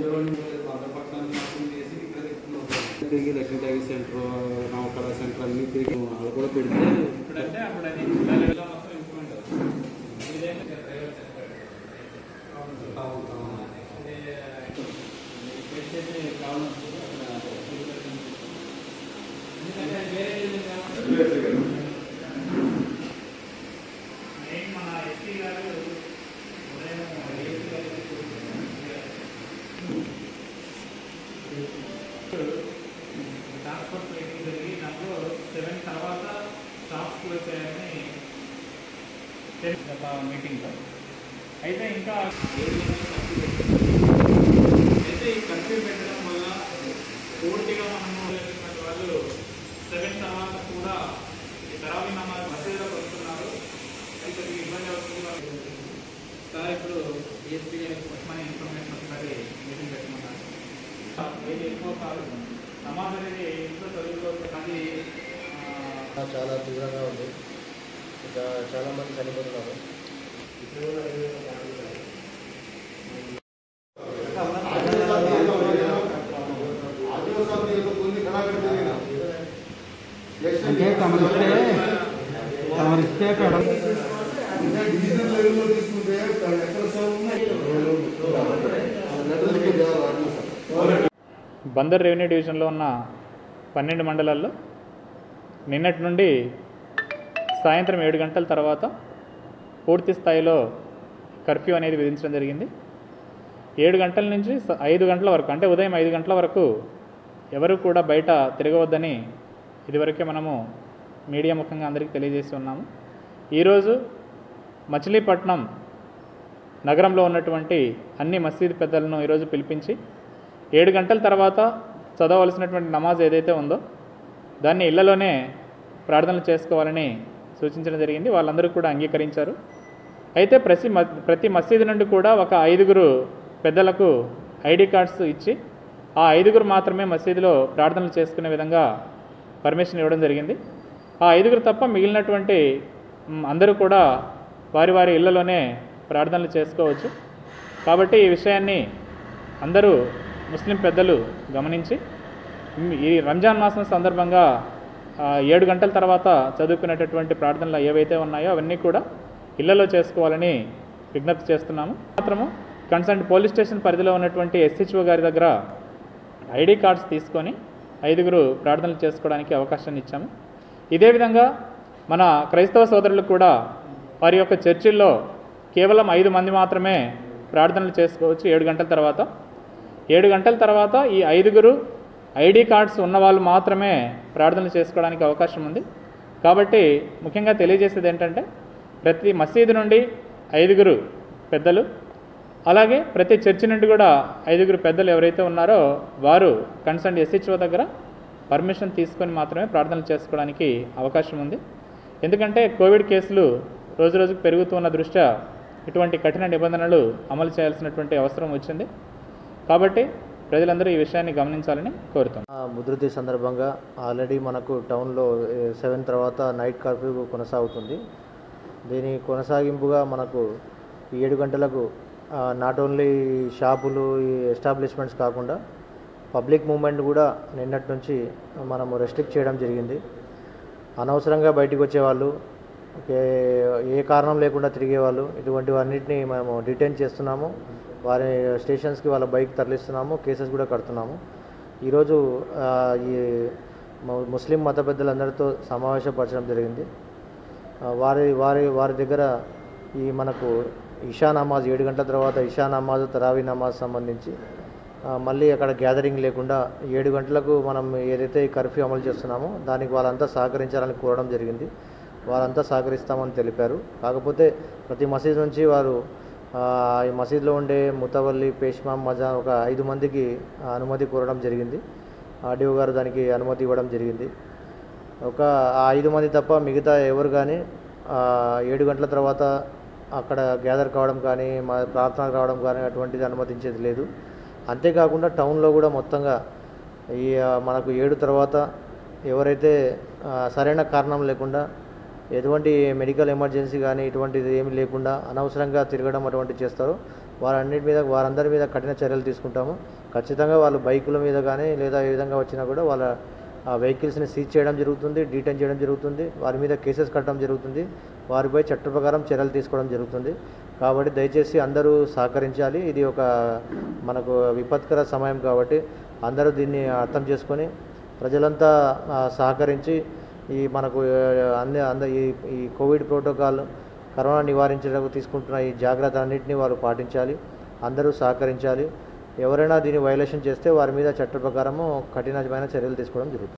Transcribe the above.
తిరిగి Lakshmi talkie centre Navakala centre అన్ని తిరిగి వాళ్ళు కూడా పెడితే ఇప్పుడంటే అప్పుడు అది జిల్లా లెవెల్లో మొత్తం ఇంప్రూవ్మెంట్ అవుతుంది ఇదేంటి ప్రైవేట్ సెక్టర్ ఇది చేసే ప్రాబ్లమ్ ఎందుకంటే అది వేరే రీజన్ కాబట్టి మెయిన్ మన ఎస్పీ గారు ఉదయం ఏసీ గారికి ట్రాన్స్పోర్ట్ మీటింగ్ జరిగి దాంట్లో సెవెన్ తర్వాత షాప్స్ క్లోజ్ చేయాలని గత మీటింగ్లో అయితే ఇంకా అయితే ఈ కర్ఫ్యూ పెట్టడం వల్ల పూర్తిగా మనము చేసినటువంటి వాళ్ళు సెవెన్ తర్వాత కూడా ఈ తరావీ నమాజ్ మసీదులోకి వస్తున్నారు అయితే మీకు ఇబ్బంది అవుతుంది వాళ్ళు. సార్ ఇప్పుడు డిఎస్పీ మన ఇన్ఫర్మేషన్ ఒకసారి మీటింగ్ పెట్టుకున్నాను ఏది ఎక్కువ కాదు నమాజ్ అనేది ఇంట్లో చదువుకోవచ్చు అది ఆ, చాలా తీవ్రంగా ఉంది ఇంకా చాలా మంది చనిపోతున్నారు అంటే తమరిస్తే తమరిస్తే పెడ డిజిటల్ లెవెల్లో తీసుకుంటే ఎక్కడ సార్ ఉన్నాయి బందర్ రెవెన్యూ డివిజన్లో ఉన్న పన్నెండు మండలాల్లో నిన్నటి నుండి సాయంత్రం ఏడు గంటల తర్వాత పూర్తి స్థాయిలో కర్ఫ్యూ అనేది విధించడం జరిగింది ఏడు గంటల నుంచి స- ఐదు గంటల వరకు అంటే ఉదయం ఐదు గంటల వరకు ఎవరు కూడా బయట తిరగవద్దని ఇదివరకే మనము మీడియా ముఖంగా అందరికీ తెలియజేసి ఉన్నాము ఈరోజు మచిలీపట్నం నగరంలో ఉన్నటువంటి అన్ని మసీదు పెద్దలను ఈరోజు పిలిపించి ఏడు గంటల తర్వాత చదవవలసినటువంటి నమాజ్ ఏదైతే ఉందో దాన్ని ఇళ్లలోనే ప్రార్థనలు చేసుకోవాలని సూచించడం జరిగింది వాళ్ళందరూ కూడా అంగీకరించారు అయితే ప్రతి మ ప్రతి మసీదు నుండి కూడా ఒక ఐదుగురు పెద్దలకు ఐడి కార్డ్స్ ఇచ్చి ఆ ఐదుగురు మాత్రమే మసీదులో ప్రార్థనలు చేసుకునే విధంగా పర్మిషన్ ఇవ్వడం జరిగింది ఆ ఐదుగురు తప్ప మిగిలినటువంటి మ్, అందరూ కూడా వారి వారి ఇళ్లలోనే ప్రార్థనలు చేసుకోవచ్చు కాబట్టి ఈ విషయాన్ని అందరూ ముస్లిం పెద్దలు గమనించి మ్, ఈ రంజాన్ మాసం సందర్భంగా ఆ, ఏడు గంటల తర్వాత చదువుకునేటటువంటి ప్రార్థనలు ఏవైతే ఉన్నాయో అవన్నీ కూడా ఇళ్లలో చేసుకోవాలని విజ్ఞప్తి చేస్తున్నాము మాత్రము కన్సర్న్ పోలీస్ స్టేషన్ పరిధిలో ఉన్నటువంటి ఎస్హెచ్ఓ గారి దగ్గర ఐడి కార్డ్స్ తీసుకొని ఐదుగురు ప్రార్థనలు చేసుకోవడానికి అవకాశాన్ని ఇచ్చాము ఇదే విధంగా మన క్రైస్తవ సోదరులు కూడా వారి యొక్క చర్చిల్లో కేవలం ఐదు మంది మాత్రమే ప్రార్థనలు చేసుకోవచ్చు ఏడు గంటల తర్వాత ఏడు గంటల తర్వాత ఈ ఐదుగురు ఐడి కార్డ్స్ ఉన్న వాళ్ళు మాత్రమే ప్రార్థనలు చేసుకోవడానికి అవకాశం ఉంది కాబట్టి ముఖ్యంగా తెలియజేసేది ఏంటంటే ప్రతి మసీదు నుండి ఐదుగురు పెద్దలు అలాగే ప్రతి చర్చి నుండి కూడా ఐదుగురు పెద్దలు ఎవరైతే ఉన్నారో వారు కన్సర్న్ ఎస్హెచ్ఓ దగ్గర పర్మిషన్ తీసుకొని మాత్రమే ప్రార్థనలు చేసుకోవడానికి అవకాశం ఉంది ఎందుకంటే కోవిడ్ కేసులు రోజు రోజుకు పెరుగుతున్న దృష్ట్యా ఇటువంటి కఠిన నిబంధనలు అమలు చేయాల్సినటువంటి అవసరం వచ్చింది కాబట్టి ప్రజలందరూ ఈ విషయాన్ని గమనించాలని కోరుతున్నాం ఆ ముద్రతి సందర్భంగా ఆల్రెడీ మనకు టౌన్లో సెవెన్ తర్వాత నైట్ కర్ఫ్యూ కొనసాగుతుంది దీని కొనసాగింపుగా మనకు ఈ ఏడు గంటలకు నాట్ ఓన్లీ షాపులు ఈ ఎస్టాబ్లిష్మెంట్స్ కాకుండా పబ్లిక్ మూమెంట్ కూడా నిన్నటి నుంచి మనము రెస్ట్రిక్ట్ చేయడం జరిగింది అనవసరంగా బయటికి వచ్చేవాళ్ళు ఏ- ఏ కారణం లేకుండా తిరిగేవాళ్ళు ఇటువంటి అన్నిటిని మేము డిటైన్ చేస్తున్నాము వారి స్టేషన్స్కి వాళ్ళ బైక్ తరలిస్తున్నాము కేసెస్ కూడా కడుతున్నాము ఈరోజు ఆ, ఈ ము- ముస్లిం మత పెద్దలందరితో సమావేశపరచడం జరిగింది ఆ, వారి వారి వారి దగ్గర ఈ మనకు ఇషా నమాజ్ ఏడు గంటల తర్వాత ఇషా నమాజ్ తరావీ నమాజ్ సంబంధించి ఆ, మళ్ళీ అక్కడ గ్యాదరింగ్ లేకుండా ఏడు గంటలకు మనం ఏదైతే ఈ కర్ఫ్యూ అమలు చేస్తున్నామో దానికి వాళ్ళంతా సహకరించాలని కోరడం జరిగింది వారంతా సహకరిస్తామని తెలిపారు కాకపోతే ప్రతి మసీద్ నుంచి వారు ఆ, ఈ మసీద్లో ఉండే ముతవల్లి పేష్మా మజా ఒక ఐదు మందికి ఆ, అనుమతి కోరడం జరిగింది ఆర్డీఓ గారు దానికి అనుమతి ఇవ్వడం జరిగింది ఒక ఆ ఐదు మంది తప్ప మిగతా ఎవరు కానీ ఆ, ఏడు గంటల తర్వాత అక్కడ గ్యాదర్ కావడం కానీ మా ప్రార్థన రావడం కానీ అటువంటిది అనుమతించేది లేదు అంతేకాకుండా టౌన్లో కూడా మొత్తంగా ఈ ఆ, మనకు ఏడు తర్వాత ఎవరైతే ఆ, సరైన కారణం లేకుండా ఎటువంటి మెడికల్ ఎమర్జెన్సీ కానీ ఇటువంటిది ఏమీ లేకుండా అనవసరంగా తిరగడం అటువంటి చేస్తారో వారన్నిటి మీద వారందరి మీద కఠిన చర్యలు తీసుకుంటాము ఖచ్చితంగా వాళ్ళు బైకుల మీద కానీ లేదా ఏ విధంగా వచ్చినా కూడా వాళ్ళ ఆ వెహికల్స్ని సీజ్ చేయడం జరుగుతుంది డీటైన్ చేయడం జరుగుతుంది వారి మీద కేసెస్ కట్టడం జరుగుతుంది వారిపై చట్ట ప్రకారం చర్యలు తీసుకోవడం జరుగుతుంది కాబట్టి దయచేసి అందరూ సహకరించాలి ఇది ఒక మనకు విపత్కర సమయం కాబట్టి అందరూ దీన్ని అర్థం చేసుకొని ప్రజలంతా ఆ, సహకరించి ఈ మనకు ఆ, అన్ని అంద ఈ ఈ కోవిడ్ ప్రోటోకాల్ కరోనా నివారించడానికి తీసుకుంటున్న ఈ జాగ్రత్త అన్నింటినీ వారు పాటించాలి అందరూ సహకరించాలి ఎవరైనా దీన్ని వైలేషన్ చేస్తే వారి మీద చట్ట ప్రకారము కఠినమైన చర్యలు తీసుకోవడం జరుగుతుంది